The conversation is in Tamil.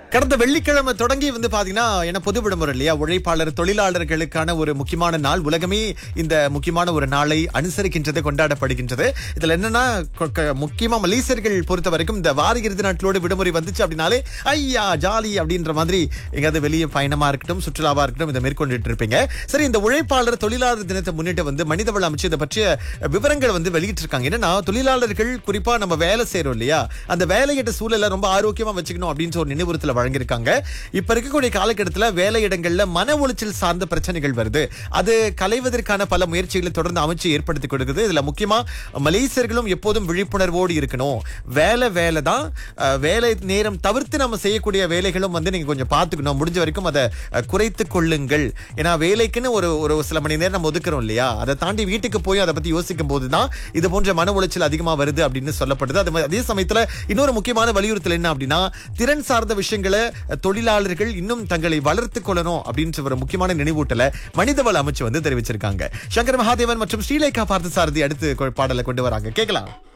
கடந்த வெள்ளிக்கிழமை தொடங்கி வந்து பாத்தீங்கன்னா என்ன பொது விடுமுறை இல்லையா உழைப்பாளர் தொழிலாளர்களுக்கான ஒரு முக்கியமான நாள் உலகமே இந்த முக்கியமான ஒரு நாளை அனுசரிக்கின்றது கொண்டாடப்படுகின்றது இதுல என்னன்னா கொ- க- முக்கியமா மலேசியர்கள் பொறுத்த வரைக்கும் இந்த வார இறுதி நாட்களோடு விடுமுறை வந்துச்சு அப்படின்னாலே ஐயா ஜாலி அப்படின்ற மாதிரி எங்காவது வெளியே பயணமா இருக்கட்டும் சுற்றுலாவா இருக்கட்டும் இதை மேற்கொண்டுட்டு இருப்பீங்க சரி இந்த உழைப்பாளர் தொழிலாளர் தினத்தை முன்னிட்டு வந்து மனிதவள அமைச்சு இதை பற்றிய விவரங்கள் வந்து வெளியிட்டிருக்காங்க என்னன்னா தொழிலாளர்கள் குறிப்பா நம்ம வேலை செய்றோம் இல்லையா அந்த வேலையிட சூழலை ரொம்ப ஆரோக்கியமா வச்சுக்கணும் அப்படின்னு ஒரு நினைவுறுத்தல வழங்கியிருக்காங்க இப்ப இருக்கக்கூடிய காலகட்டத்துல வேலையிடங்கள்ல மன உளைச்சல் சார்ந்த பிரச்சனைகள் வருது அது களைவதற்கான பல முயற்சிகளை தொடர்ந்து அமைச்சு ஏற்படுத்தி கொடுக்குது இதுல முக்கியமா மலேசியர்களும் எப்போதும் விழிப்புணர்வோடு இருக்கணும் வேலை வேலை தான் அஹ், வேலை நேரம் தவிர்த்து நம்ம செய்யக்கூடிய வேலைகளும் வந்து நீங்க கொஞ்சம் பார்த்துக்கணும் முடிஞ்ச வரைக்கும் அதை அஹ், குறைத்துக் கொள்ளுங்கள் ஏன்னா வேலைக்குன்னு ஒரு ஒரு சில மணி நேரம் நம்ம ஒதுக்குறோம் இல்லையா அதை தாண்டி வீட்டுக்கு போய் அதை பத்தி யோசிக்கும் போதுதான் இது போன்ற மன உளைச்சல் அதிகமா வருது அப்படின்னு சொல்லப்படுது அது மாதிரி அதே சமயத்துல இன்னொரு முக்கியமான வலியுறுத்தல் என்ன அப்படின்னா திறன் சார்ந்த விஷயங்களை அஹ், தொழிலாளர்கள் இன்னும் தங்களை வளர்த்துக் கொள்ளணும் அப்படின்ற ஒரு முக்கியமான நினைவூட்டலை மனிதவள அமைச்சு வந்து தெரிவிச்சிருக்காங்க சங்கர் மகாதேவன் மற்றும் ஸ்ரீலேகா பார்த்தசாரதி அடுத்து கொ- பாடலை கொண்டு வராங்க கேட்கலாம்